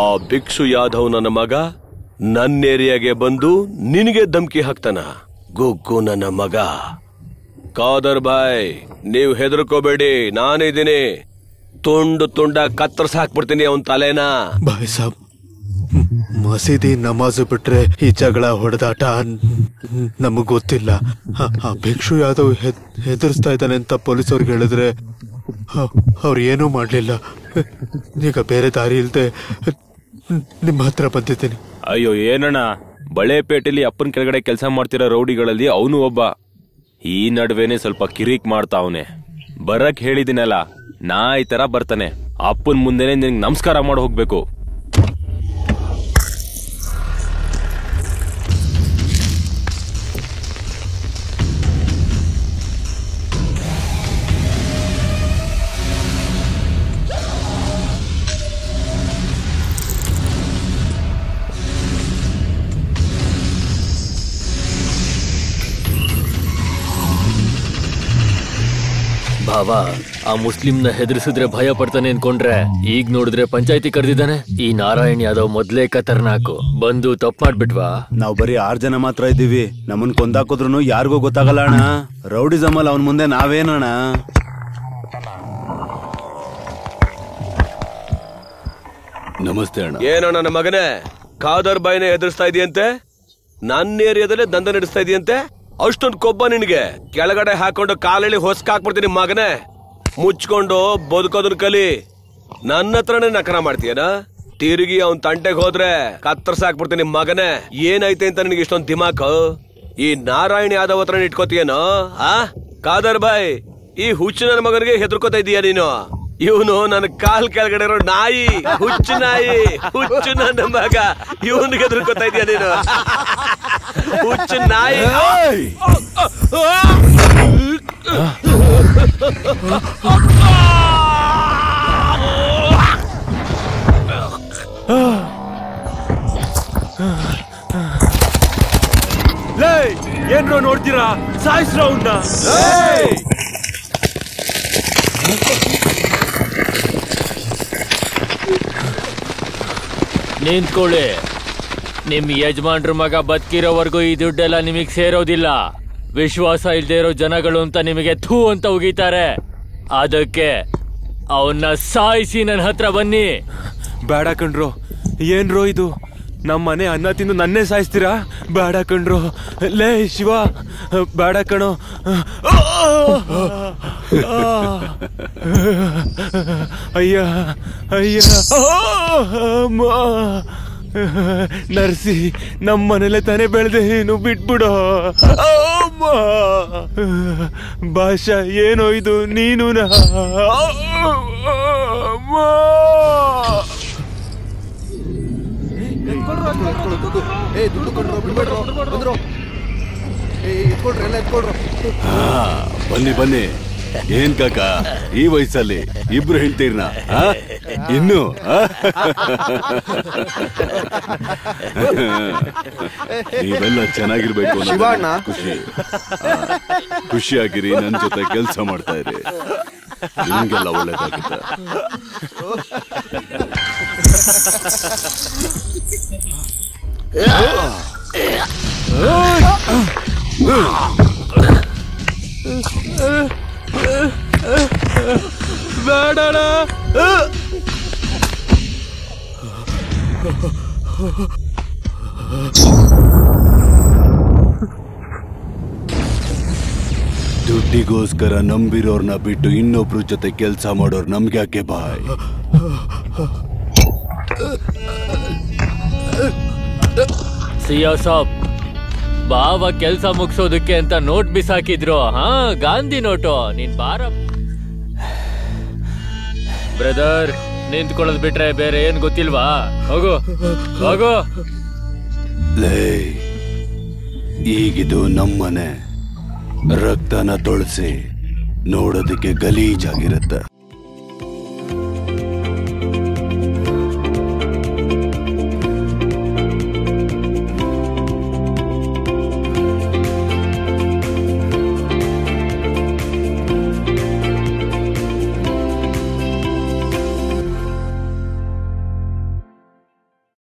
ಭಿಕ್ಷು ಯಾದವ್ ನನ್ನ ಮಗ ನನ್ನ ಏರಿಯಾಗೆ ಬಂದು ನಿನಗೆ ಧಮ್ಕಿ ಹಾಕ್ತಾನ ಗುಗ್ಗು ನನ್ನ ಮಗ ಕಾದರ್ ಬಾಯ್ ನೀವು ಹೆದರ್ಕೋಬೇಡಿ ನಾನಿದ್ದೀನಿ ತುಂಡು ತುಂಡ ಕತ್ತರ್ಸ್ ಹಾಕ್ಬಿಡ್ತೀನಿ ಅವನ್ ತಲೆನ ಬಾಯ್ ಸಾಬ್ ಮಸೀದಿ ನಮಾಜು ಬಿಟ್ರೆ ಈ ಜಗಳ ಹೊಡೆದಾಟ ನಮಗ್ ಗೊತ್ತಿಲ್ಲ ಆ- ಆ ಭಿಕ್ಷು ಯಾದವ್ ಹೆದ್- ಹೆದರ್ಸ್ತಾ ಇದ್ದಾನೆ ಅಂತ ಪೊಲೀಸವ್ರಿಗೆ ಹೇಳಿದ್ರೆ ಅವ್ರು ಏನೂ ಮಾಡ್ಲಿಲ್ಲ ಈಗ ಬೇರೆ ದಾರಿ ಇಲ್ದೆ ನಿಮ್ಮ ಹತ್ರ ಬಂದಿದ್ದೀನಿ ಅಯ್ಯೋ ಏನಣ್ಣ ಬಳೆಪೇಟೆಲಿ ಅಪ್ಪನ ಕೆಳಗಡೆ ಕೆಲಸ ಮಾಡ್ತಿರೋ ರೌಡಿಗಳಲ್ಲಿ ಅವನು ಒಬ್ಬ ಈ ನಡುವೆನೆ ಸ್ವಲ್ಪ ಕಿರಿಕ್ ಮಾಡ್ತಾವನೆ ಬರಕ್ ಹೇಳಿದಿನಲ್ಲ ನಾ ಈ ತರ ಬರ್ತಾನೆ ಅಪ್ಪನ್ ಮುಂದೆನೆ ನಿನ್ಗೆ ನಮಸ್ಕಾರ ಮಾಡಿ ಹೋಗ್ಬೇಕು ಭಾವ ಆ ಮುಸ್ಲಿಂನ ಹೆದರ್ಸಿದ್ರೆ ಭಯ ಪಡ್ತಾನೆ ಅನ್ಕೊಂಡ್ರೆ ಈಗ ನೋಡಿದ್ರೆ ಪಂಚಾಯತಿ ಕರೆದಿದ್ದಾನೆ ಈ ನಾರಾಯಣ್ ಯಾದವ್ ಮೊದ್ಲೇ ಖತರ್ನಾಕು ಬಂದು ತಪ್ಪು ಮಾಡ್ಬಿಟ್ವಾ ನಾವ್ ಬರೀ ಆರ್ ಜನ ಮಾತ್ರ ಇದ್ದೀವಿ ನಮ್ಮನ್ ಕೊಂದಾಕಿದ್ರು ಯಾರಿಗೂ ಗೊತ್ತಾಗಲ್ಲ ಅಣ್ಣ ರೌಡಿಸಮ್ ಅಲ್ಲಿ ಅವನ್ ಮುಂದೆ ನಾವೇನಣ್ಣ ನಮಸ್ತೆ ಅಣ್ಣ ಏನೋ ನನ್ನ ಮಗನೇ ಖಾದರ್ ಬಾಯ್ನ ಎದುರಿಸ್ತಾ ಇದೆಯಂತೆ ನನ್ನ ಏರಿಯಾದಲ್ಲೇ ದಂಧ ನಡೆಸ್ತಾ ಇದೆಯಂತೆ ಅಷ್ಟೊಂದು ಕೊಬ್ಬ ನಿನಗೆ ಕೆಳಗಡೆ ಹಾಕೊಂಡು ಕಾಲಲ್ಲಿ ಹೊಸ್ಕ ಹಾಕ್ಬಿಡ್ತೀನಿ ಮಗನೇ ಮುಚ್ಕೊಂಡು ಬದುಕೋದನ್ ಕಲಿ ನನ್ನ ಹತ್ರನೇ ನಕರ ಮಾಡ್ತೀಯನ ತಿರುಗಿ ಅವನ್ ತಂಟೆಗೆ ಹೋದ್ರೆ ಕತ್ತರ್ಸ ಹಾಕ್ಬಿಡ್ತೀನಿ ಮಗನೇ ಏನೈತೆ ಅಂತ ನಿನಗೆ ಇಷ್ಟೊಂದು ದಿಮಾಕ್ ಈ ನಾರಾಯಣ ಯಾದವ್ ಹತ್ರ ಇಟ್ಕೋತೀಯನೋ ಆ ಖಾದರ್ ಬಾಯ್ ಈ ಹುಚ್ಚು ನನ್ನ ಮಗನಿಗೆ ಹೆದರ್ಕೋತಾ ಇದೀಯ ನೀನು ಇವನು ನನ್ನ ಕಾಲ್ ಕೆಳಗಡೆ ಇರೋ ನಾಯಿ ಹುಚ್ಚು ನಾಯಿ ಹುಚ್ಚು ನನ್ನ ಮಗ ಇವನಿಗೆ ಹೆದರ್ಕೋತಾ ಇದೀಯ ನೀನು ಹುಚ್ಚು ನಾಯಿ ಲೇ ಏನ್ರೋ ನೋಡ್ತೀರಾ ಸಾಯಿಸ್ರ ಅವ್ನ ನಿಂತ್ಕೊಳ್ಳಿ ನಿಮ್ ಯಜಮಾನ್ರ ಮಗ ಬದುಕಿರೋವರೆಗೂ ಈ ದುಡ್ಡೆಲ್ಲ ನಿಮಗ್ ಸೇರೋದಿಲ್ಲ ವಿಶ್ವಾಸ ಇಲ್ದೇ ಇರೋ ಜನಗಳು ಅಂತ ನಿಮಗೆ ಥೂ ಅಂತ ಉಗಿತಾರೆ ಅದಕ್ಕೆ ಅವನ್ನ ಸಾಯಿಸಿ ನನ್ನ ಹತ್ರ ಬನ್ನಿ ಬೇಡ ಕಣ್ರೋ ಏನ್ರೋ ಇದು ನಮ್ಮ ಮನೆ ಅನ್ನ ತಿಂದು ನನ್ನೇ ಸಾಯಿಸ್ತೀರಾ ಬೇಡ ಕಣ್ರೋ ಲೇ ಶಿವ ಬೇಡ ಕಣೋ ಅಯ್ಯ ಅಯ್ಯ ಅಮ್ಮ. ನರ್ಸಿ ನಮ್ಮ ಮನೇಲೆ ತಾನೇ ಬೆಳೆದೆ ನೀನು ಬಿಟ್ಬಿಡೋ ಅಮ್ಮ. ಭಾಷಾ ಏನೋ ಇದು ನೀನು ಅಮ್ಮ ಹಾ ಬನ್ನಿ ಬನ್ನಿ ಏನ್ ಕಾಕ ಈ ವಯಸ್ಸಲ್ಲಿ ಇಬ್ರು ಹೆಂಡ್ತೀರ್ನ ಆ? ಇನ್ನು ಆ? ನೀವೆಲ್ಲ ಚೆನ್ನಾಗಿರ್ಬೇಕು ಅನ್ನೋದು ಶಿವಣ್ಣ. ಖುಷಿ ಆ, ಖುಷಿಯಾಗಿರಿ ನನ್ ಜೊತೆ ಕೆಲಸ ಮಾಡ್ತಾ ಇರಿ ನಿಮ್ಗೆಲ್ಲ ಒಳ್ಳೇದಾಗುತ್ತೆ ಬೇಡಣ ದುಡ್ಡಿಗೋಸ್ಕರ ನಂಬಿರೋರ್ನ ಬಿಟ್ಟು ಇನ್ನೊಬ್ರ ಜೊತೆ ಕೆಲಸ ಮಾಡೋರ್ ನಮ್ಗ್ಯಾಕೆ ಬಾಯ್ ಸಿಯೋ ಸಾಬ್ ಬಾವ ಕೆಲ್ಸ ಮುಗಿಸೋದಕ್ಕೆ ಅಂತ ನೋಟ್ ಬಿಸಾಕಿದ್ರು ಹಾ ಗಾಂಧಿ ನೋಟು ನೀನ್ ಬಾರ ಬ್ರದರ್ ನಿಂತ್ಕೊಳ್ಳೋದ್ ಬಿಟ್ರೆ ಬೇರೆ ಏನ್ ಗೊತ್ತಿಲ್ವಾ ಹೋಗು ಹೋಗು ಲೇ ಈಗಿದು ನಮ್ಮನೆ ರಕ್ತನ ತೊಳಸಿ ನೋಡೋದಕ್ಕೆ ಗಲೀಜಾಗಿರುತ್ತೆ